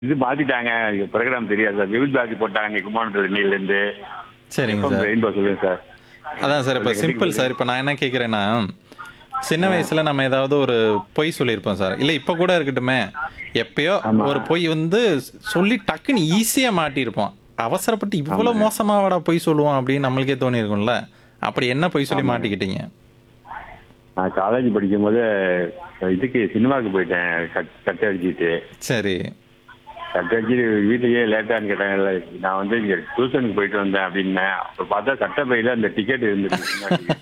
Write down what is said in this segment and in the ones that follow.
இது மாத்திட்டாங்க ப்ரோக்ராம் தெரியாது சார் விவித் பாரதி போட்டாங்க குமாரத்துல இன்னையிலேருந்து சரிங்க சார் ரெயின்போ சொல்லுங்க சார் அதான் சார் இப்போ சிம்பிள் சார் இப்போ நான் என்ன கேட்குறேன்னா சின்ன வயசுல நம்ம ஏதாவது ஒரு பொய் சொல்லியிருப்போம் சார் இல்லை இப்போ கூட இருக்கட்டுமே எப்பயோ ஆமா. ஒரு பொய் வந்து சொல்லி டக்குன்னு ஈஸியாக மாட்டியிருப்போம் அவசரப்பட்டு இவ்வளோ மோசமாவாடா பொய் சொல்லுவோம் அப்படின்னு நம்மளுக்கே தோணியிருக்கும்ல அப்படி என்ன பொய் சொல்லி மாட்டிக்கிட்டீங்க நான் காலேஜ் படிக்கும் போது இதுக்கு சினிமாவுக்கு போயிட்டேன் கட் கட் அடிச்சிட்டு சரி கட் அடிச்சுட்டு வீட்டுக்கே லேட்டான்னு கேட்டாங்கல்ல நான் வந்து இங்க டியூஷனுக்கு போயிட்டு வந்தேன் அப்படின்னேன் அப்ப பார்த்தா சட்டப்பையில அந்த டிக்கெட் இருந்துச்சு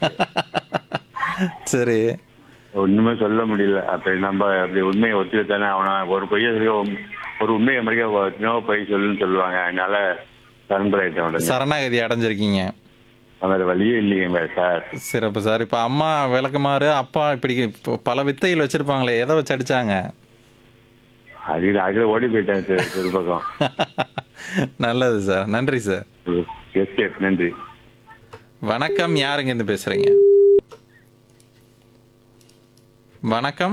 சரி ஒண்ணுமே சொல்ல முடியல அப்ப நம்ம அப்படி உண்மையை ஒத்துக்கிட்டானே அவனை ஒரு பொய்ய சொல்லி உம்- ஒரு உண்மையை மறைக்க நோ பொய் சொல்லுன்னு சொல்லுவாங்க அதனால சரண்டர் ஆயிட்டேன் உடனே சரணாகதி அடைஞ்சிருக்கீங்க வேற வழியே இல்லைங்க சார் சிறப்பு சார் இப்போ அம்மா விளக்குமாறு அப்பா இப்படி இப்போ பல வித்தைகள் வச்சிருப்பாங்களே எதை வச்சு அடிச்சாங்க அது அதுல ஓடி போயிட்டேன் சார் ஒரு பக்கம் நல்லது சார் நன்றி சார் எஸ்கேப் நன்றி வணக்கம் யாருங்க இருந்து பேசுறீங்க வணக்கம்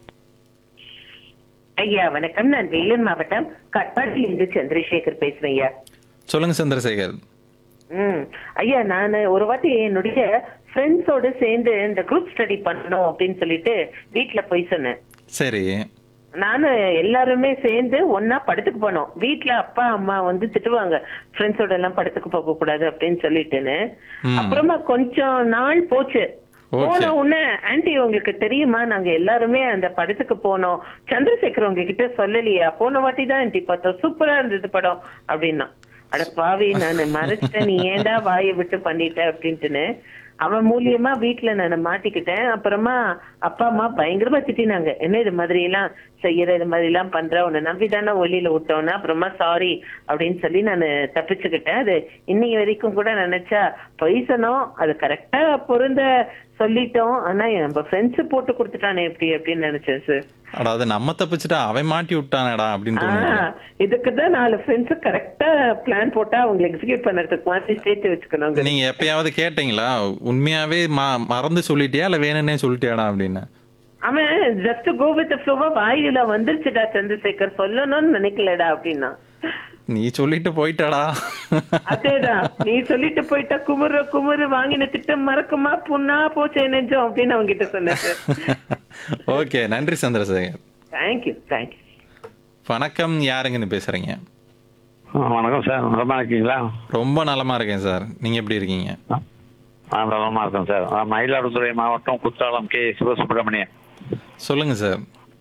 ஐயா வணக்கம் நான் வேலூர் மாவட்டம் கட்பாடியில் இருந்து சந்திரசேகர் பேசுறேன் ஐயா சொல்லுங்க சந்திரசேகர் ம் ஐயா நான் ஒரு வாட்டி என்னுடைய ஃப்ரெண்ட்ஸோட சேர்ந்து இந்த குரூப் ஸ்டடி பண்ணணும் அப்படின்னு சொல்லிட்டு வீட்ல போய் சொன்னேன் சரி நானு எல்லாருமே சேர்ந்து ஒன்னா படத்துக்கு போனோம் வீட்ல அப்பா அம்மா வந்து திட்டுவாங்க ஃப்ரெண்ட்ஸோட எல்லாம் படத்துக்கு போக கூடாது அப்படின்னு சொல்லிட்டுன்னு ம். அப்புறமா கொஞ்சம் நாள் போச்சு Okay. போன உடனே ஆன்டி உங்களுக்கு தெரியுமா நாங்க எல்லாருமே அந்த படத்துக்கு போனோம் சந்திரசேகர் உங்ககிட்ட சொல்லலையா போன வாட்டி தான் ஆன்டி பார்த்தோம் சூப்பரா இருந்தது படம் அப்படின்னா அட பாவி நான் மறைச்சிட்டேன் நீ ஏன்டா வாயை விட்டு பண்ணிட்ட அப்படின்ட்டுன்னு அவன் மூலியமா வீட்டுல நான் மாட்டிக்கிட்டேன் அப்புறமா அப்பா அம்மா பயங்கரமா திட்டினாங்க என்ன இது மாதிரி எல்லாம் செய்யற இது மாதிரி எல்லாம் பண்ற உன்னை நம்பிதானே ஒளியில விட்டோன்னா அப்புறமா சாரி அப்படின்னு சொல்லி நான் தப்பிச்சுக்கிட்டேன் அது இன்னைக்கு வரைக்கும் கூட நினைச்சா பொய்சனும் அது கரெக்டா பொருந்த சொல்லிட்டோம் ஆனா நம்ம ஃப்ரெண்ட்ஸ் போட்டு கொடுத்துட்டானே எப்படி அப்படின்னு நினைச்சேன் சார் அதாவது நம்ம தப்பிச்சுட்டா அவன் மாட்டி விட்டானடா அப்படின்னு தோணுது இதுக்கு தான் நாலு ஃப்ரெண்ட்ஸ் கரெக்டா பிளான் போட்டா அவங்க எக்ஸிக்யூட் பண்ணுறதுக்கு மாதிரி சேர்த்து வச்சுக்கணும் நீங்க எப்பயாவது கேட்டீங்களா உண்மையாவே ம- மறந்து சொல்லிட்டியா இல்ல வேணும்னே சொல்லிட்டியாடா அப்படின்னு அவன் ஜஸ்ட் கோ வித் ஃப்ளோவா வாயில வந்துருச்சுடா சந்திரசேகர் சொல்லணும்னு நினைக்கலடா அப்படின்னா நீ சொல்லிட்டு போயிட்டாடா அதேதான் நீ சொல்லிட்டு போயிட்டா குமுற குமுறு வாங்கின திட்டம் மறக்குமா புண்ணா போச்சே நெஞ்சம் அப்படின்னு அவங்க கிட்ட சொன்னேன் சார் ஓகே நன்றி சந்திரசேகர் தேங்க்யூ தேங்க்யூ வணக்கம் யாருங்கன்னு பேசுறீங்க வணக்கம் சார் நலமா இருக்கீங்களா ரொம்ப நலமா இருக்கேன் சார் நீங்க எப்படி இருக்கீங்க நான் நலமா இருக்கேன் சார் நான் மயிலாடுதுறை மாவட்டம் குற்றாலம் கே சிவசுப்பிரமணியன் சொல்லுங்க சார்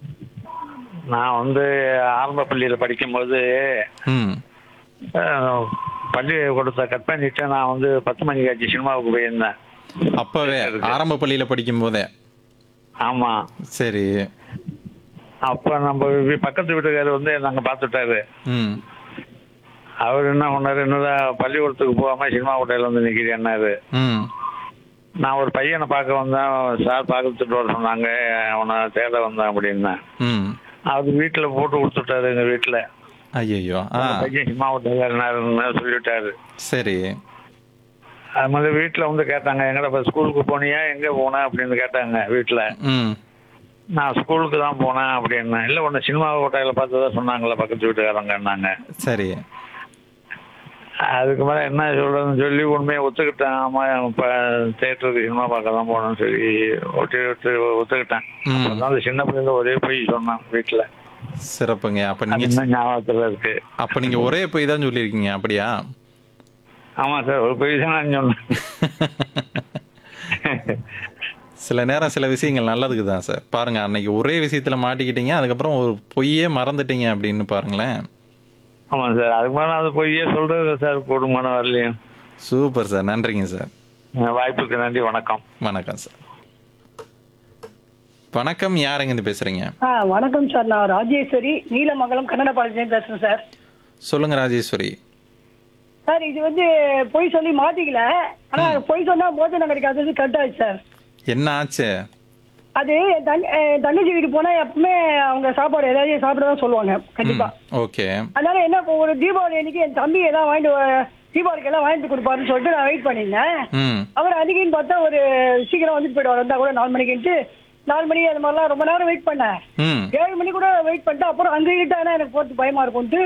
நான் வந்து ஆரம்ப பள்ளியில் படிக்கும்போது ம் அஹ், பள்ளி கொடுத்த கட் பண்ணிட்டு நான் வந்து பத்து மணிக்கு ஆச்சு சினிமாவுக்கு போயிருந்தேன் அப்பவே ஆரம்ப பள்ளியில படிக்கும் போதே ஆமா சரி அப்ப நம்ம வீ- பக்கத்து வீட்டுக்காரர் வந்து நாங்க பார்த்துட்டாரு ம் அவர் என்ன பண்ணாரு என்னதான் பள்ளிக்கூடத்துக்கு போகாம சினிமா ஹோட்டலில் வந்து நிக்கிறேன்னாரு ம் நான் ஒரு பையனை பார்க்க வந்தேன் சார் பார்க்கறதுட்டு வர சொன்னாங்க அவனை தேட வந்தேன் அப்படின்னேன் ம் அவர் வீட்டுல போட்டு கொடுத்துட்டாரு எங்க வீட்டுல ஐயோ ஆ பையன் சினிமா ஹோட்டல்ல சொல்லிட்டாரு சரி அது மாதிரி வீட்டுல வந்து கேட்டாங்க எங்கடா இப்ப ஸ்கூலுக்கு போனியா எங்க போன அப்படின்னு கேட்டாங்க வீட்டுல ம் நான் ஸ்கூலுக்கு தான் போனேன் அப்படின்னேன் இல்ல ஒன்னு சினிமா ஹோட்டலில் பார்த்ததா சொன்னாங்களே பக்கத்து வீட்டுக்காரங்கன்னாங்க சரி அதுக்கு மேல என்ன சொல்றதுன்னு சொல்லி உண்மையை ஒத்துக்கிட்டேன் ஆமா இப்ப தேட்டருக்கு சினிமா பார்க்க தான் போனேன்னு சொல்லி ஒட்டி ஒத்து ஒத்துக்கிட்டேன் ம் அப்பதான் அந்த சின்ன பிள்ளைல ஒரே போய் சொன்னேன் வீட்டுல சிறப்புங்க அப்ப அது நீங்க இன்னும் ஞாபகத்துல இருக்கு அப்ப நீங்க ஒரே போய் தான் சொல்லியிருக்கீங்க அப்படியா ஆமா சார் ஒரு பொய் தான் நான் சொன்னேன் சில நேரம் சில விஷயங்கள் நல்லதுக்கு தான் சார் பாருங்க அன்னைக்கு ஒரே விஷயத்துல மாட்டிக்கிட்டீங்க அதுக்கப்புறம் ஒரு பொய்யே மறந்துட்டீங்க அப்படின்னு பாருங்களேன் ஆமா சார் அதுக்கு மேல அது பொய்யே சொல்றது சார் கூடுமான வரலையும் சூப்பர் சார் நன்றிங்க சார் வாய்ப்புக்கு நன்றி வணக்கம் வணக்கம் சார் வணக்கம் யாருங்க இருந்து பேசுறீங்க ஆ வணக்கம் சார் நான் ராஜேஸ்வரி நீலமங்கலம் கன்னட பாளையத்துலேருந்து பேசுறேன் சார் சொல்லுங்க ராஜேஸ்வரி சார் இது வந்து பொய் சொல்லி மாட்டிக்கல ஆனா பொய் சொன்னா போஜனம் கிடைக்காதது கட் ஆயிடுச்சு சார் என்ன ஆச்சு அது என் தங்க- என் தங்கச்சி வீட்டுக்கு போனா எப்பவுமே அவங்க சாப்பாடு ஏதாவது சாப்பிட தான் சொல்லுவாங்க கண்டிப்பா ஓகே அதனால என்ன இப்போ ஒரு தீபாவளி அன்னைக்கு என் தம்பி எல்லாம் வாங்கிட்டு வ- தீபாவளிக்கு எல்லாம் வாங்கிட்டு கொடுப்பாருன்னு சொல்லிட்டு நான் வெயிட் பண்ணியிருந்தேன் ம் அவர் அன்னைக்குன்னு பார்த்தா ஒரு சீக்கிரம் வந்துட்டு போயிடுவார் வந்தா கூட நாலு மணிக்குன்ட்டு நாலு மணி அது மாதிரிலாம் ரொம்ப நேரம் வெயிட் பண்ணேன் ம் ஏழு மணி கூட வெயிட் பண்ணிட்டு அப்புறம் அங்க இருட்டானா எனக்கு போறது பயமா இருக்கும்ட்டு